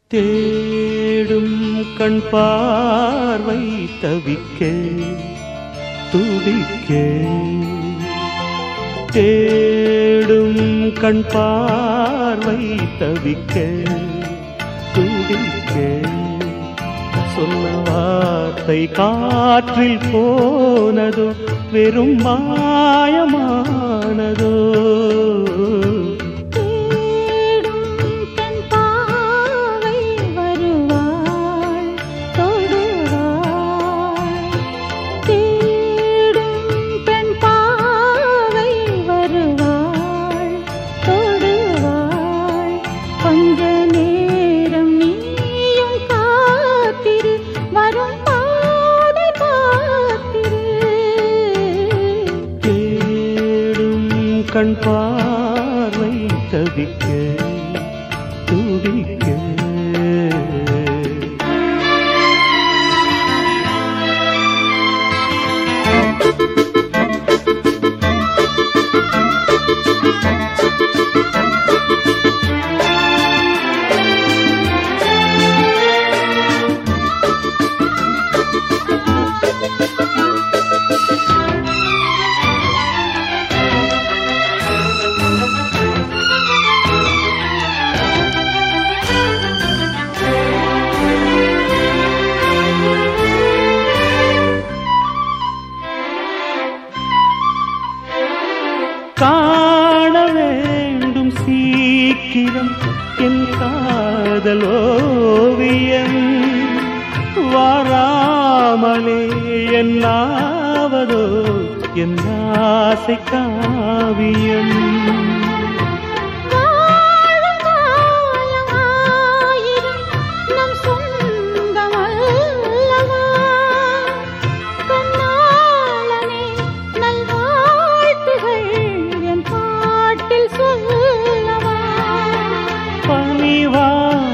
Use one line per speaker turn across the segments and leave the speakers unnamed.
தேடும் கண் பார்வை தவிக்க துடிக்க தேடும் கண் பார்வை தவிக்க துடிக்க சொன்ன வார்த்தை காற்றில் போனதோ வெறும் மாயமானதோ
தேடும் கண் பாவை வருவாள் தொடுவாள் தேடும் பெண் பாவை வருவாள் தொடுவாள் கொஞ்ச நேரம் நீயும் காத்திரு வரும் பாதை பார்த்திரு
தேடும் கண் பார்வை தவிக்க துடிக்க காண வேண்டும் சீக்கிரம் என் காதல் ஓவியம் வாராமலே என்னாவதோ என் ஆசை காவியம்
வாழும் காலம் ஆயிரம் நம் சொந்தமல்லவா கண்ணாளனே நல்வாழ்த்துகள் என் பாட்டில் சொல்லவா
பணிவா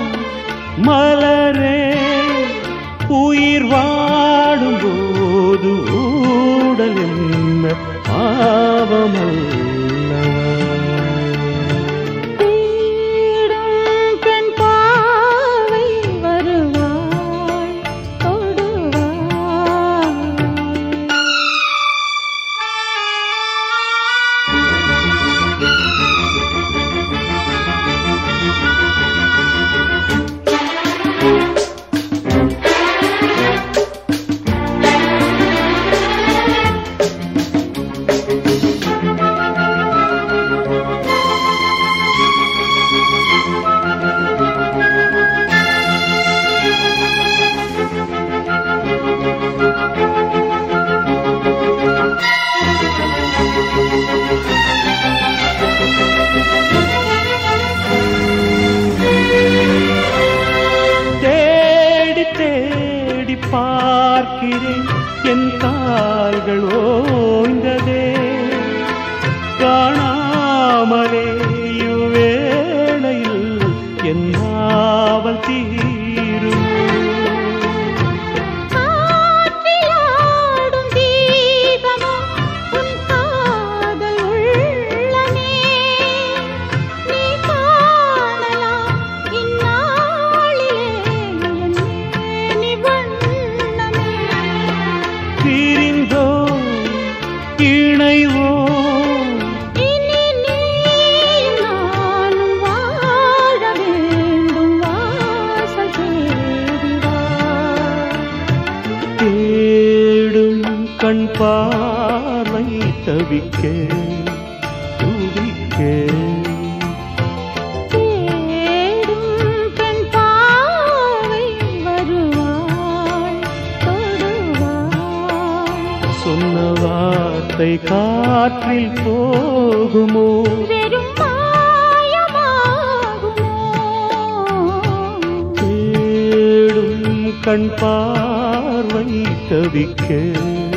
மலரே உயிர் வாடும் போது ஊடல் என்ன பாவமல்லவா
தேடும் பெண் பாவை வருவாள் தொடுவாள்
தேடி தேடி பார்க்கிறேன் என் கால்கள் ஓய்ந்ததே காணாமலே இவ்வேளையில் என் நாவல் தீரும்
காற்றிலாடும் தீபமோ உன் காதல் உள்ளமே நீ காணலாம் இந்நாளிலே என் மேனி வண்ணமே
பிரிந்தோ இணைவோ
இனி நீயும் நானும் வாழ வேண்டும் வாசல் தேடி வா
தேடும் கண் பார்வை தவிக்க துடிக்க
தேடும் பெண் பாவை வருவாள் தொடுவாள்
சொன்ன வார்த்தை காற்றில் போகுமோ
வெறும் மாயமாகுமோ
தேடும் கண் பார்வை தவிக்க